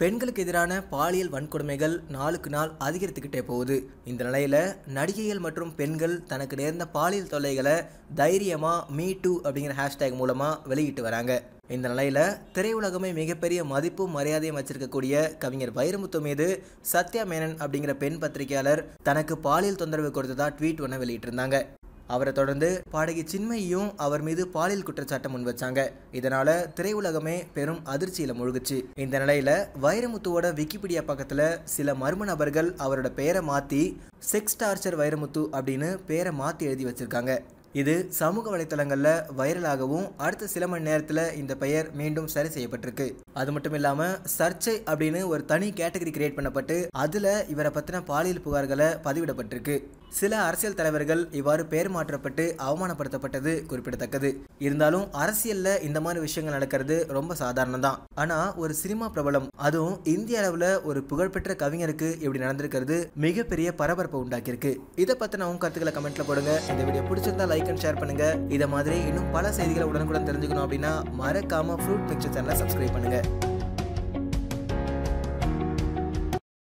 பெண்களுக்கு எதிரான பாலியல் வன்கொடுமைகள் நாளுக்கு நாள் அதிகரித்துக்கிட்டே போகுது இந்த நிலையில நடிகைகள் மற்றும் பெண்கள் தனக்கு நேர்ந்த பாலியல் தொல்லைகளை தைரியமா மீ டூ அப்படிங்கிற ஹேஷ்டேக் மூலமா வெளியிட்டு வராங்க இந்த நிலையில திரையுலகமே மிகப்பெரிய மதிப்பும் மரியாதையும் வச்சிருக்கக்கூடிய கவிஞர் வைரமுத்து மீது சத்யா மேனன் அப்படிங்கிற பெண் பத்திரிகையாளர் தனக்கு பாலியல் தொந்தரவு கொடுத்ததா ட்வீட் ஒன்று வெளியிட்டிருந்தாங்க அவரை தொடர்ந்து பாடகி சின்மயியும் அவர் மீது பாலியல் குற்றச்சாட்டை முன் வச்சாங்க இதனால திரையுலகமே பெரும் அதிர்ச்சியில முழுகுச்சு இந்த நிலையில வைரமுத்துவோட விக்கிபீடியா பக்கத்துல சில மர்ம நபர்கள் அவரோட பெயரை மாத்தி செக்ஸ் டார்ச்சர் வைரமுத்து அப்படின்னு பேரை மாத்தி எழுதி வச்சிருக்காங்க இது சமூக வலைத்தளங்கள்ல வைரலாகவும் அடுத்த சில மணி நேரத்துல இந்த பெயர் மீண்டும் சரி செய்யப்பட்டிருக்கு அது மட்டும் இல்லாம சர்ச்சை அப்படின்னு ஒரு தனி கேட்டகரி கிரியேட் பண்ணப்பட்டு அதுல இவரை பத்தின பாலியல் புகார்களை பதிவிடப்பட்டிருக்கு சில அரசியல் தலைவர்கள் இவ்வாறு பெயர் மாற்றப்பட்டு அவமானப்படுத்தப்பட்டது குறிப்பிடத்தக்கது இருந்தாலும் அரசியல்ல இந்த மாதிரி விஷயங்கள் நடக்கிறது ரொம்ப சாதாரணம் தான் ஆனா ஒரு சினிமா பிரபலம் அதுவும் இந்திய அளவுல ஒரு புகழ்பெற்ற கவிஞருக்கு இப்படி நடந்திருக்கிறது மிகப்பெரிய பரபரப்பை உண்டாக்கியிருக்கு இதை பத்தின உங்க கருத்துக்களை கமெண்ட்ல போடுங்க இந்த வீடியோ பிடிச்சிருந்தா லைக் அண்ட் ஷேர் பண்ணுங்க இதை மாதிரி இன்னும் பல செய்திகளை உடனுக்குடன் தெரிஞ்சுக்கணும் அப்படின்னா மறக்காம ஃப்ரூட் பிக்சர் சேனலை சப்ஸ்கிரைப் பண்ணுங்க